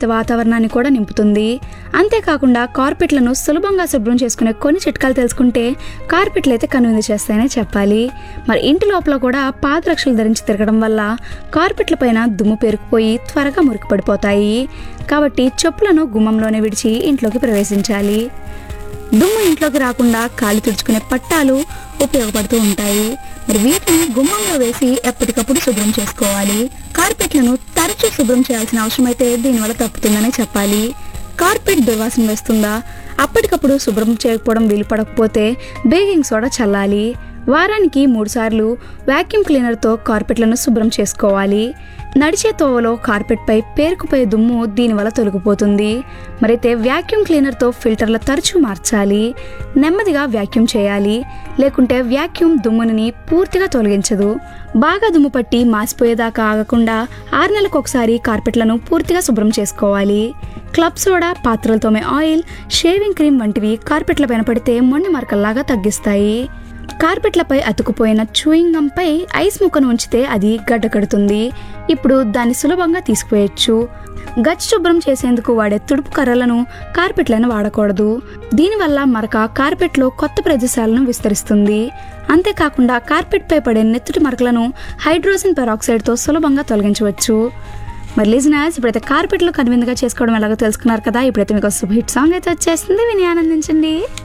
ఆహ్లాదభరిత వాతావరణాన్ని కూడా నింపుతుంది అంతేకాకుండా కార్పెట్లను సులభంగా శుభ్రం చేసుకునే కొన్ని చిట్కాలు తెలుసుకుంటే కార్పెట్లు అయితే కనువిందు చేస్తాయనే చెప్పాలి మరి ఇంటి లోపల కూడా పాదరక్షలు ధరించి తిరగడం వల్ల కార్పెట్ల పైన దుమ్ము పేరుకుపోయి త్వరగా మురికి పడిపోతాయి కాబట్టి చెప్పులను గుమ్మంలోనే విడిచి ఇంట్లోకి ప్రవేశించాలి దుమ్ము ఇంట్లోకి రాకుండా కాలు తుడుచుకునే పట్టాలు ఉపయోగపడుతూ ఉంటాయి మరి వీటిని గుమ్మంలో వేసి ఎప్పటికప్పుడు శుభ్రం చేసుకోవాలి కార్పెట్లను తరచూ శుభ్రం చేయాల్సిన అవసరం అయితే దీనివల్ల తప్పుతుందనే చెప్పాలి కార్పెట్ దుర్వాసన వేస్తుందా అప్పటికప్పుడు శుభ్రం చేయకపోవడం వీలు పడకపోతే బేకింగ్ సోడా చల్లాలి వారానికి మూడుసార్లు వాక్యూమ్ క్లీనర్తో కార్పెట్లను శుభ్రం చేసుకోవాలి నడిచే తోవలో కార్పెట్పై పేరుకుపోయే దుమ్ము దీనివల్ల తొలగిపోతుంది మరైతే వ్యాక్యూమ్ క్లీనర్తో ఫిల్టర్ల తరచూ మార్చాలి నెమ్మదిగా వ్యాక్యూమ్ చేయాలి లేకుంటే వ్యాక్యూమ్ దుమ్ముని పూర్తిగా తొలగించదు బాగా దుమ్ము పట్టి మాసిపోయేదాకా ఆగకుండా ఆరు నెలలకు ఒకసారి కార్పెట్లను పూర్తిగా శుభ్రం చేసుకోవాలి క్లబ్ సోడా పాత్రలతోమే ఆయిల్ షేవింగ్ క్రీమ్ వంటివి కార్పెట్ల పైన పడితే మొండి మరకల్లాగా తగ్గిస్తాయి కార్పెట్లపై అతుకుపోయిన చూయింగ్ గంపై ఐస్ ముక్కను ఉంచితే అది గడ్డ కడుతుంది ఇప్పుడు దాన్ని సులభంగా తీసుకుపోయొచ్చు గచ్చి శుభ్రం చేసేందుకు వాడే తుడుపు కర్రలను కార్పెట్లను వాడకూడదు దీనివల్ల మరక కార్పెట్లో కొత్త ప్రదేశాలను విస్తరిస్తుంది అంతేకాకుండా కార్పెట్పై పడే నెత్తుటి మరకలను హైడ్రోజన్ పెరాక్సైడ్తో సులభంగా తొలగించవచ్చు మరి లిజనర్స్ ఇప్పుడైతే కార్పెట్లు కనువిందుగా చేసుకోవడం ఎలాగో తెలుసుకున్నారు కదా ఇప్పుడైతే మీకు ఒక హిట్ సాంగ్ అయితే వచ్చేస్తుంది విని ఆనందించండి